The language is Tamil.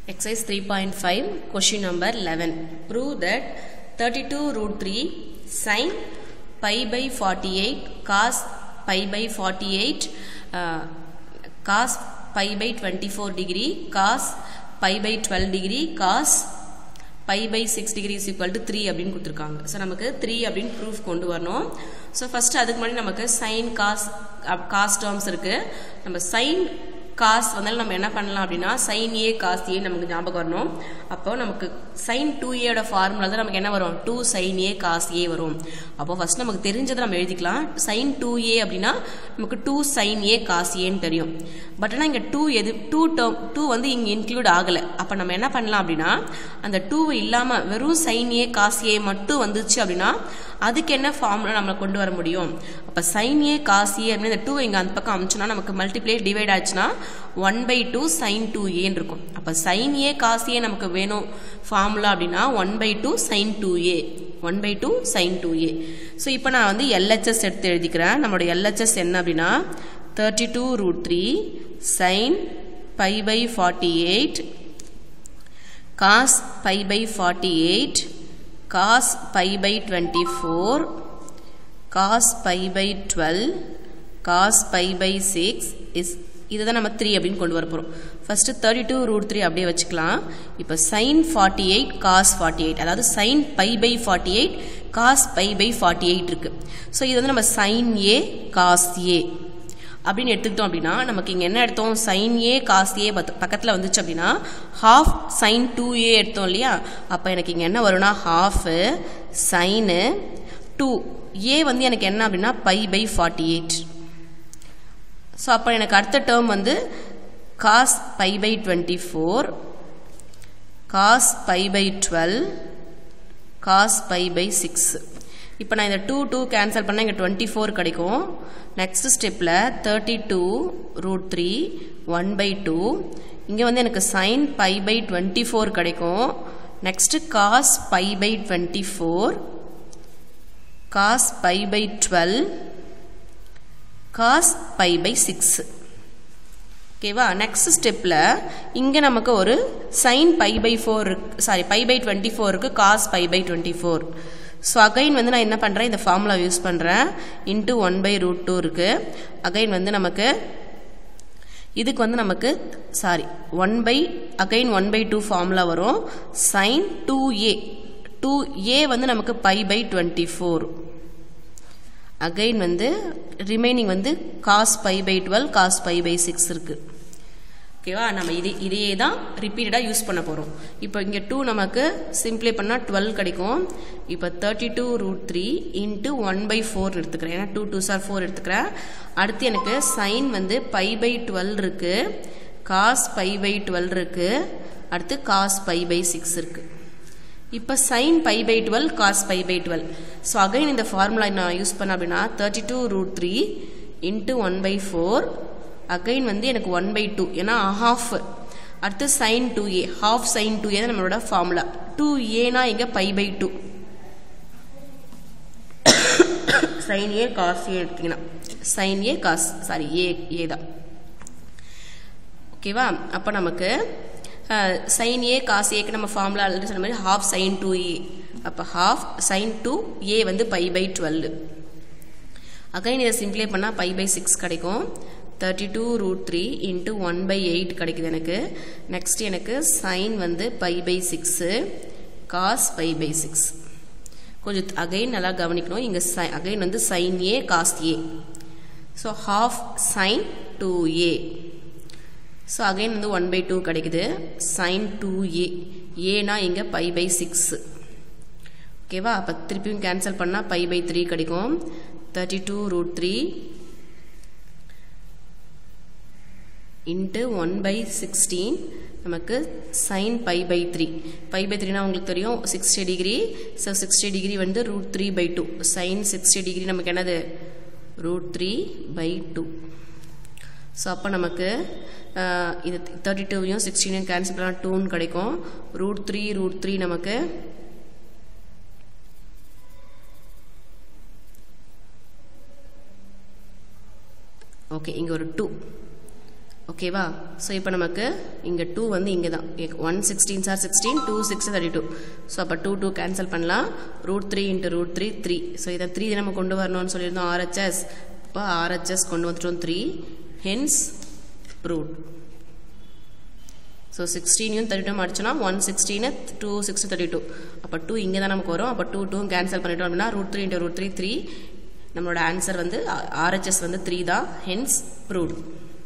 Exercise 3.5, question number 11. Prove that 32 root 3 sin pi by 48 cos pi by 48 uh, cos pi by 24 degree cos pi by 12 degree cos pi by 6 degree is equal to 3 அப்படின்னு கொடுத்துருக்காங்க ஸோ நமக்கு 3 அப்படின்னு ப்ரூஃப் கொண்டு வரணும் ஸோ ஃபஸ்ட்டு அதுக்கு முன்னாடி நமக்கு சைன் காஸ் காஸ் டேர்ம்ஸ் இருக்குது நம்ம சைன் காஸ் வந்தாலும் நம்ம என்ன பண்ணலாம் அப்படின்னா சைன் ஏ காஸ் ஏ நமக்கு ஞாபகம் வரணும் அப்போ நமக்கு சைன் டூ ஏட ஃபார்முலா தான் நமக்கு என்ன வரும் two sine A cos A வரும் அப்போ ஃபர்ஸ்ட் நமக்கு தெரிஞ்சதை நம்ம எழுதிக்கலாம் சைன் டூ ஏ அப்படின்னா நமக்கு டூ சைன் ஏ காஸ் ஏன்னு தெரியும் பட் ஆனால் இங்கே டூ எது டூ டேர்ம் டூ வந்து இங்கே இன்க்ளூட் ஆகலை அப்போ நம்ம என்ன பண்ணலாம் அப்படின்னா அந்த டூ இல்லாமல் வெறும் சைன் ஏ காஸ் ஏ மட்டும் வந்துச்சு அப்படின்னா அதுக்கு என்ன ஃபார்முலா நம்ம கொண்டு வர முடியும் அப்போ சைன் ஏ காஸ் ஏ அப்படின்னு இந்த டூ இங்கே அந்த பக்கம் அமிச்சோன்னா நமக்கு மல்டிப்ளை டிவைட் ஆச்சுன்னா one by two sine two ஏன்னு இருக்கும் அப்போ சைன் ஏ காஸ் ஏ நமக்கு வேணும் ஃபார்முலா அப்படின்னா one by two sine two A one by two sine two A so இப்போ நான் வந்து எல்ஹெச்எஸ் எடுத்து எழுதிக்கிறேன் நம்மளோட எல்ஹெச்எஸ் என்ன அப்படின்னா thirty two root three sine pi by forty eight cos pi by forty eight cos pi by twenty four cos pi by twelve cos pi by six is இதை தான் நம்ம த்ரீ அப்படின்னு கொண்டு வர போகிறோம் first thirty two root three அப்படியே வச்சுக்கலாம் இப்போ sine forty eight cos forty eight அதாவது sine pi by forty eight cos pi by forty eight இருக்குது ஸோ இது வந்து நம்ம சைன் ஏ காஸ் ஏ அப்படின்னு எடுத்துக்கிட்டோம் அப்படின்னா நமக்கு இங்கே என்ன எடுத்தோம் சைன் ஏ காஸ் ஏ பக்கத்தில் வந்துச்சு அப்படின்னா ஹாஃப் சைன் டூ ஏ எடுத்தோம் இல்லையா அப்போ எனக்கு இங்கே என்ன வரும்னா ஹாஃபு சைனு டூ ஏ வந்து எனக்கு என்ன அப்படின்னா pi by forty eight so அப்போ எனக்கு அடுத்த டேர்ம் வந்து cos pi by twenty four cos pi by twelve cos pi by six இப்போ நான் இந்த டூ டூ கேன்சல் பண்ணால் இங்கே டுவெண்ட்டி ஃபோர் கிடைக்கும் நெக்ஸ்ட் ஸ்டெப்பில் thirty two root three one by two இங்கே வந்து எனக்கு sine pi by twenty four கிடைக்கும் next cos pi by twenty four cos pi by twelve cos pi by six ஓகேவா நெக்ஸ்ட் ஸ்டெப்பில் இங்கே நமக்கு ஒரு sine pi by four sorry pi by twenty four இருக்குது cos pi by twenty four so again வந்து நான் என்ன பண்ணுறேன் இந்த ஃபார்முலா யூஸ் பண்ணுறேன் into one by root two இருக்குது அகைன் வந்து நமக்கு இதுக்கு வந்து நமக்கு sorry one by again one by two formula வரும் sine two A two A வந்து நமக்கு pi by twenty four again வந்து ரிமைனிங் வந்து cos pi by twelve cos pi by six இருக்குது ஓகேவா நம்ம இது இதையே தான் ரிப்பீட்டடாக யூஸ் பண்ண போகிறோம் இப்போ இங்கே டூ நமக்கு சிம்பிளை பண்ணால் டுவெல் கிடைக்கும் இப்போ thirty two root three into one by four எடுத்துக்கிறேன் ஏன்னா டூ டூ சார் ஃபோர் எடுத்துக்கிறேன் அடுத்து எனக்கு சைன் வந்து பை பை டுவெல் இருக்குது காஸ் பை பை டுவெல் இருக்குது அடுத்து காஸ் பை பை சிக்ஸ் இருக்குது இப்போ sine pi by twelve cos pi by twelve so again இந்த ஃபார்முலா நான் யூஸ் பண்ண அப்படின்னா thirty two root three into one by four again வந்து எனக்கு ஒன் பை டூ ஏன்னா ஹாஃப் அடுத்து sine two A half sine two A தான் நம்மளோட ஃபார்முலா டூ ஏனா இங்கே pi by two sine A cos A எடுத்தீங்கன்னா sine A cos sorry A A தான் ஓகேவா அப்போ நமக்கு சைன் ஏ காஸ் ஏக்கு நம்ம ஃபார்முலா ஆல்ரெடி சொன்ன மாதிரி ஹாஃப் சைன் டூ ஏ அப்போ ஹாஃப் சைன் டூ ஏ வந்து பை பை டுவெல் அகைன் இதை சிம்ப்ளை பண்ணால் பை பை சிக்ஸ் கிடைக்கும் thirty two root three into one by eight கிடைக்குது எனக்கு நெக்ஸ்ட் எனக்கு சைன் வந்து pi by six cos pi by six கொஞ்சம் அகைன் நல்லா கவனிக்கணும் இங்கே சை அகைன் வந்து sine A cos A so half sine two A so again வந்து ஒன் பை டூ கிடைக்குது சைன் டூ ஏ ஏனா இங்கே பை பை சிக்ஸ் ஓகேவா அப்போ திருப்பியும் கேன்சல் பண்ணால் பை பை த்ரீ கிடைக்கும் thirty two root three into one by sixteen நமக்கு sine pi by three pi by த்ரீனா உங்களுக்கு தெரியும் sixty degree so sixty degree வந்து root three by two sine sixty degree நமக்கு என்னது root three by two so அப்போ நமக்கு இது தேர்ட்டி டூவையும் சிக்ஸ்டீனையும் கேன்சல் பண்ணால் டூன்னு கிடைக்கும் ரூட் த்ரீ ரூட் த்ரீ நமக்கு ஓகே இங்கே ஒரு டூ ஓகேவா ஸோ இப்போ நமக்கு இங்கே டூ வந்து இங்கே தான் one sixteen sir sixteen two six thirty two so அப்போ டூ டூ கேன்சல் பண்ணலாம் root three into root three three so இதை த்ரீ நம்ம கொண்டு வரணும்னு சொல்லியிருந்தோம் ஆர்ஹெச்எஸ் இப்போ ஆர்ஹெச்எஸ் கொண்டு வந்துட்டோம் த்ரீ ஹென்ஸ் ரூட் ஸோ சிக்ஸ்டீனையும் தேர்ட்டி டூ அடிச்சோன்னா one sixteen two six thirty two அப்போ டூ இங்கே தான் நமக்கு வரும் அப்போ டூ டூ கேன்சல் பண்ணிட்டோம் அப்படின்னா root three into root three three நம்மளோட ஆன்சர் வந்து ஆர்ஹெச்எஸ் வந்து த்ரீ தான் ஹென்ஸ் ப்ரூவ்ட்